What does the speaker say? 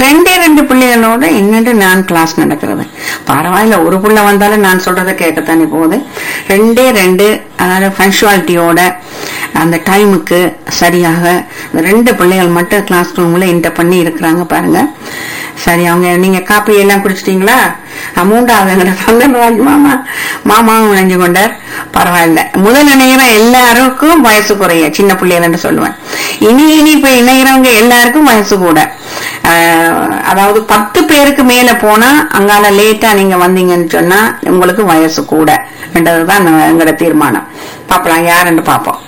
ரெண்டே ரெண்டு பிள்ளைகளோட என்னட்டு நான் கிளாஸ் நடக்கிறது பரவாயில்ல ஒரு புள்ள வந்தாலும் நான் சொல்றதை கேட்கத்தானே போகுது ரெண்டே ரெண்டு அதாவது பங்க்சுவாலிட்டியோட அந்த டைமுக்கு சரியாக இந்த ரெண்டு பிள்ளைகள் மட்டும் கிளாஸ் ரூம்ல என்டர் பண்ணி இருக்கிறாங்க பாருங்க சரி அவங்க நீங்க காப்பி எல்லாம் குடிச்சிட்டீங்களா அஹ் மூன்றாவது எங்கட சந்தனராஜ் மாமா மாமாவும் நினைஞ்சு கொண்டார் பரவாயில்ல முதல் இணைகிற எல்லாருக்கும் வயசு குறைய சின்ன பிள்ளைகள் சொல்லுவேன் இனி இனி இப்ப இணைகிறவங்க எல்லாருக்கும் வயசு கூட அஹ் அதாவது பத்து பேருக்கு மேல போனா அங்கால லேட்டா நீங்க வந்தீங்கன்னு சொன்னா உங்களுக்கு வயசு கூட என்றதுதான் எங்களோட தீர்மானம் பாப்பலாம் யாருன்னு பாப்போம்